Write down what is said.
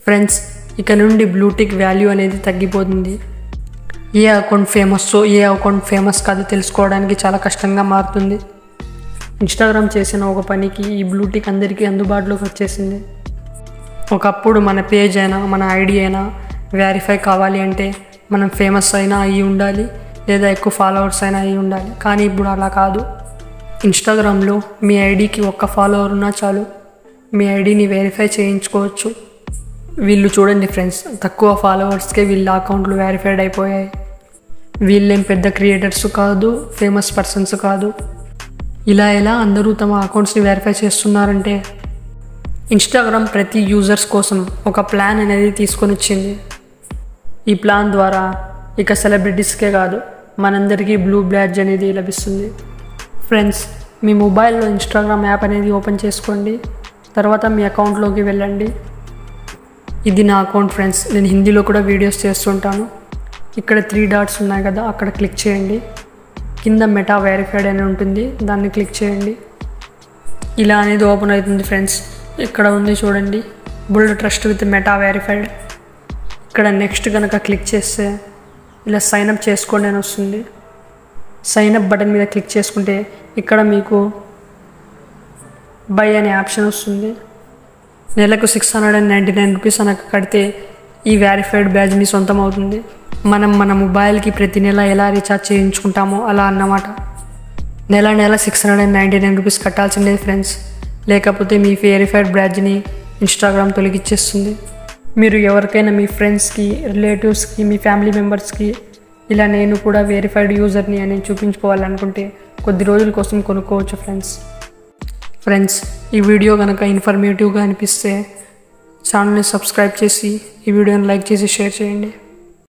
friends ఇక నుండి blue tick value అనేది తగ్గిపోతుంది ఏ అకౌంట్ ఫేమస్ ఏ అకౌంట్ ఫేమస్ కాదో తెలుసుకోవడానికి చాలా కష్టంగా మారుతుంది ఇన్స్టాగ్రామ్ చేసిన ఒక పనికి ఈ బ్లూటిక్ అందరికీ అందుబాటులోకి వచ్చేసింది ఒకప్పుడు మన పేజ్ అయినా మన ఐడి అయినా వెరిఫై కావాలి అంటే మనం ఫేమస్ అయినా అయ్యి ఉండాలి లేదా ఎక్కువ ఫాలోవర్స్ అయినా అయ్యి ఉండాలి కానీ ఇప్పుడు అలా కాదు ఇన్స్టాగ్రామ్లో మీ ఐడికి ఒక్క ఫాలోవర్ ఉన్నా చాలు మీ ఐడిని వెరిఫై చేయించుకోవచ్చు వీళ్ళు చూడండి ఫ్రెండ్స్ తక్కువ ఫాలోవర్స్కే వీళ్ళ అకౌంట్లు వెరిఫైడ్ అయిపోయాయి వీళ్ళేం పెద్ద క్రియేటర్స్ కాదు ఫేమస్ పర్సన్స్ కాదు ఇలా ఎలా అందరూ తమ అకౌంట్స్ని వెరిఫై చేస్తున్నారంటే ఇన్స్టాగ్రామ్ ప్రతి యూజర్స్ కోసం ఒక ప్లాన్ అనేది తీసుకొని వచ్చింది ఈ ప్లాన్ ద్వారా ఇక సెలబ్రిటీస్కే కాదు మనందరికీ బ్లూ బ్లాడ్జ్ అనేది లభిస్తుంది ఫ్రెండ్స్ మీ మొబైల్లో ఇన్స్టాగ్రామ్ యాప్ అనేది ఓపెన్ చేసుకోండి తర్వాత మీ అకౌంట్లోకి వెళ్ళండి ఇది నా అకౌంట్ ఫ్రెండ్స్ నేను హిందీలో కూడా వీడియోస్ చేస్తుంటాను ఇక్కడ త్రీ డాట్స్ ఉన్నాయి కదా అక్కడ క్లిక్ చేయండి కింద మెటా వెరిఫైడ్ అని ఉంటుంది దాన్ని క్లిక్ చేయండి ఇలా అనేది ఓపెన్ అవుతుంది ఫ్రెండ్స్ ఇక్కడ ఉంది చూడండి build trust with Meta verified ఇక్కడ నెక్స్ట్ కనుక క్లిక్ చేస్తే ఇలా సైన్ అప్ చేసుకోండి అని వస్తుంది సైన్ అప్ బటన్ మీద క్లిక్ చేసుకుంటే ఇక్కడ మీకు బై అనే ఆప్షన్ వస్తుంది నెలకు six hundred and ninety nine rupees అనక కడితే ఈ వెరిఫైడ్ బ్యాజ్ మీ సొంతం అవుతుంది మనం మన మొబైల్కి ప్రతి నెల ఎలా రీఛార్జ్ చేయించుకుంటామో అలా అన్నమాట నెల నెల six hundred and ninety nine rupees కట్టాల్సిందే ఫ్రెండ్స్ లేకపోతే మీ వెరిఫైడ్ బ్యాడ్జ్ని ఇన్స్టాగ్రామ్ తొలగిచ్చేస్తుంది మీరు ఎవరికైనా మీ ఫ్రెండ్స్కి రిలేటివ్స్కి మీ ఫ్యామిలీ మెంబర్స్కి ఇలా నేను కూడా వెరిఫైడ్ యూజర్ని అని చూపించుకోవాలనుకుంటే కొద్ది రోజుల కోసం కొనుక్కోవచ్చు ఫ్రెండ్స్ ఫ్రెండ్స్ ఈ వీడియో కనుక ఇన్ఫర్మేటివ్గా అనిపిస్తే ఛానల్ని సబ్స్క్రైబ్ చేసి ఈ వీడియోని లైక్ చేసి షేర్ చేయండి